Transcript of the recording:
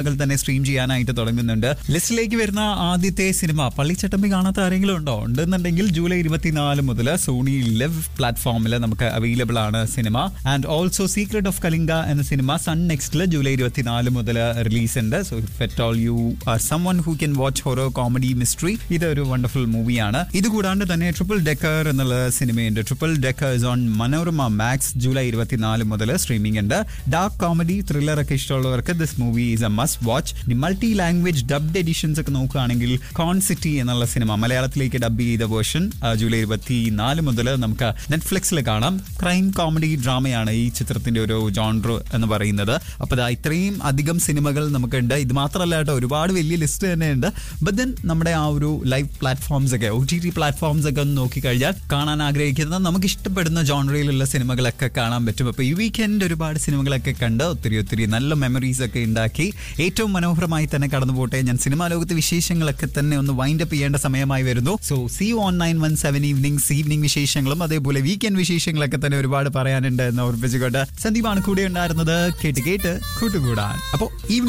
കൾ തന്നെ സ്ട്രീം ചെയ്യാനായിട്ട് തുടങ്ങുന്നുണ്ട് ലിസ്റ്റിലേക്ക് വരുന്ന ആദ്യത്തെ സിനിമ പള്ളിച്ചട്ടമ്പി കാണാത്ത ആരെങ്കിലും ഉണ്ടോ ഉണ്ടെന്നുണ്ടെങ്കിൽ ജൂലൈ ഇരുപത്തിനാല് മുതൽ സോണി ലിവ് പ്ലാറ്റ്ഫോമിൽ നമുക്ക് അവൈലബിൾ ആണ് cinema and also secret of Kalinga എന്ന സിനിമ സൺ നെക്സ്റ്റിൽ ജൂലൈ ഇരുപത്തിനാല് മുതൽ റിലീസ് ഉണ്ട് so if all you are some who can watch horror comedy mystery ഇതൊരു വണ്ടർഫുൾ മൂവിയാണ് ഇത് കൂടാണ്ട് തന്നെ ട്രിപ്പിൾ ഡെക്കർ എന്നുള്ള സിനിമയുണ്ട് triple decker is on Manorama max July ഇരുപത്തിനാല് മുതൽ സ്ട്രീമിംഗ് ഉണ്ട് ഡാർക്ക് കോമഡി ത്രില്ലർ ഒക്കെ ഇഷ്ടമുള്ളവർക്ക് this movie is a must watch ഈ മൾട്ടി ലാംഗ്വേജ് ഡബ്ഡ് എഡിഷൻസ് ഒക്കെ നോക്കുകയാണെങ്കിൽ കോൺ സിറ്റി എന്നുള്ള സിനിമ മലയാളത്തിലേക്ക് ഡബ് ചെയ്ത വേർഷൻ ജൂലൈ ഇരുപത്തി നാല് മുതൽ നമുക്ക് നെറ്റ്ഫ്ലിക്സിൽ കാണാം ക്രൈം കോമഡി ഡ്രാമയാണ് ഈ ചിത്രത്തിന്റെ ഒരു ജോൺഡർ എന്ന് പറയുന്നത് അപ്പോൾ ഇതാ ഇത്രയും അധികം സിനിമകൾ നമുക്കുണ്ട് ഇത് മാത്രമല്ല കേട്ടോ ഒരുപാട് വലിയ ലിസ്റ്റ് തന്നെയുണ്ട് ബട്ട് ദെൻ നമ്മുടെ ആ ഒരു ലൈവ് പ്ലാറ്റ്ഫോംസ് ഒക്കെ ഒ ടി ടി പ്ലാറ്റ്ഫോംസ് ഒക്കെ ഒന്ന് നോക്കിക്കഴിഞ്ഞാൽ കാണാൻ ആഗ്രഹിക്കുന്ന നമുക്ക് ഇഷ്ടപ്പെടുന്ന ജോൺറയിലുള്ള സിനിമകളൊക്കെ കാണാൻ പറ്റും അപ്പോൾ ഈ വീക്കെൻഡ് ഒരുപാട് സിനിമകളൊക്കെ കണ്ട് ഒത്തിരി ഒത്തിരി നല്ല മെമ്മറീസ് ഒക്കെ ഉണ്ടാക്കി ഏറ്റവും മനോഹരമായി തന്നെ കടന്നു പോട്ടെ ഞാൻ സിനിമാ ലോകത്തെ വിശേഷങ്ങളൊക്കെ തന്നെ ഒന്ന് വൈൻഡ് അപ്പ് ചെയ്യേണ്ട സമയമായി വരുന്നു so C on nine one seven evenings evening വിശേഷങ്ങളും അതേപോലെ വീക്കെൻഡ് വിശേഷങ്ങളൊക്കെ തന്നെ ഒരുപാട് പറയാനുണ്ട് എന്ന് ഓർപ്പിച്ചുകൊണ്ട് സന്ദീപാണ് കൂടെ ഉണ്ടായിരുന്നത് കേട്ട് കേട്ട് കൂട്ടുകൂടാൻ അപ്പോൾ ഈവനിങ്